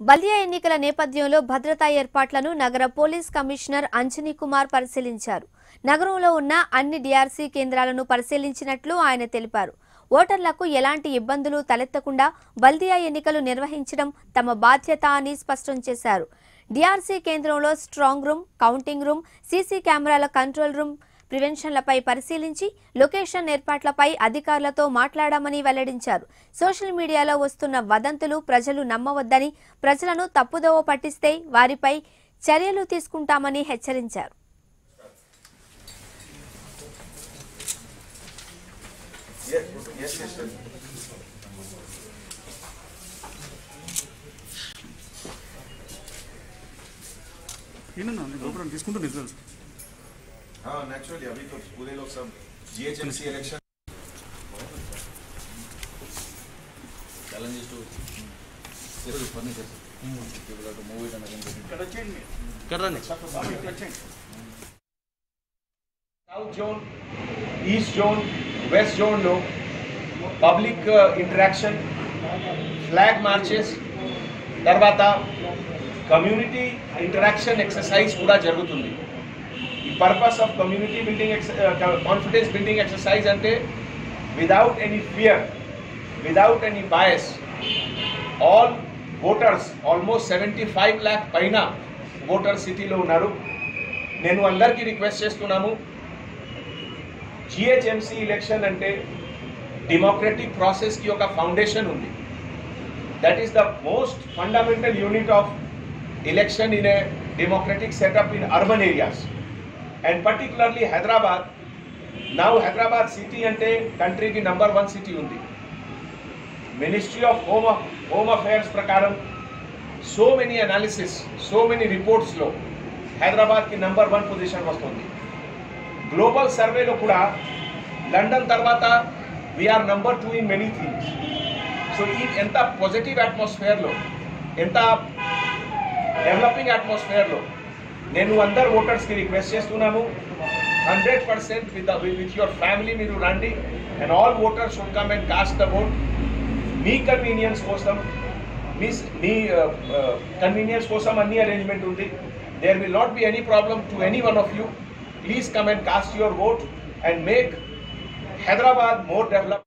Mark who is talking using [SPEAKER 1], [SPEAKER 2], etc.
[SPEAKER 1] బల్దియా ఎన్నికల నేపథ్యంలో భద్రతా ఏర్పాట్లను నగర పోలీస్ కమిషనర్ అంజనీ కుమార్ పరిశీలించారు నగరంలో ఉన్న అన్ని డిఆర్సీ కేంద్రాలను పరిశీలించినట్లు ఆయన తెలిపారు ఓటర్లకు ఎలాంటి ఇబ్బందులు తలెత్తకుండా బల్దియా ఎన్నికలు నిర్వహించడం తమ బాధ్యత అని స్పష్టం చేశారు డిఆర్సీ కేంద్రంలో strong room counting room CC కెమెరాల కంట్రోల్ రూమ్ ప్రివెన్షన్లపై పరిశీలించి లొకేషన్ ఏర్పాట్లపై అధికారులతో మాట్లాడామని వెల్లడించారు సోషల్ మీడియాలో వస్తున్న వదంతులు ప్రజలు నమ్మవద్దని ప్రజలను తప్పుదోవ పట్టిస్తే వారిపై చర్యలు తీసుకుంటామని హెచ్చరించారు
[SPEAKER 2] Yes, yes, sir.
[SPEAKER 3] ఏంటన్నా నేను లోపల తీసుకుంటూ రిజల్ట్స్
[SPEAKER 2] हाँ नेचुरली अभी तो पूरे लोग सब GHMC election
[SPEAKER 4] challenges to safety furniture. People have to move it and again get it.
[SPEAKER 3] ఇక్కడ వచ్చేయండి
[SPEAKER 4] ఇక్కడ రండి.
[SPEAKER 3] ఇక్కడ వచ్చేయండి
[SPEAKER 5] south zone east zone west జోన్లో పబ్లిక్ ఇంటరాక్షన్ ఫ్లాగ్ మార్చెస్ తర్వాత కమ్యూనిటీ ఇంటరాక్షన్ ఎక్సర్సైజ్ కూడా జరుగుతుంది ఈ purpose of community building confidence building exercise అంటే without any fear without any bias all voters almost seventy five lakh పైన ఓటర్స్ సిటీలో ఉన్నారు నేను అందరికీ రిక్వెస్ట్ చేస్తున్నాము జిహెచ్ఎంసీ ఎలక్షన్ అంటే డెమోక్రటిక్ ప్రాసెస్కి ఒక ఫౌండేషన్ ఉంది that is the most fundamental unit of election in a democratic setup in urban areas and particularly Hyderabad now Hyderabad city అంటే కంట్రీకి నంబర్ వన్ సిటీ ఉంది ministry of home home affairs ప్రకారం so many analysis so many రిపోర్ట్స్లో హైదరాబాద్కి number one position వస్తుంది global సర్వేలో కూడా London తర్వాత we're number two in many things so ఈ ఎంత పాజిటివ్ అట్మాస్ఫియర్లో ఎంత డెవలపింగ్ అట్మాస్ఫియర్లో నేను అందరు ఓటర్స్కి రిక్వెస్ట్ చేస్తున్నాను hundred percent with with your family మీరు రండి and all voters should come and cost the vote మీ కన్వీనియన్స్ కోసం మీ మీ కన్వీనియన్స్ కోసం అన్ని అరేంజ్మెంట్ ఉంది there will not be any problem to any one of you please come and cast your vote and make Hyderabad more develop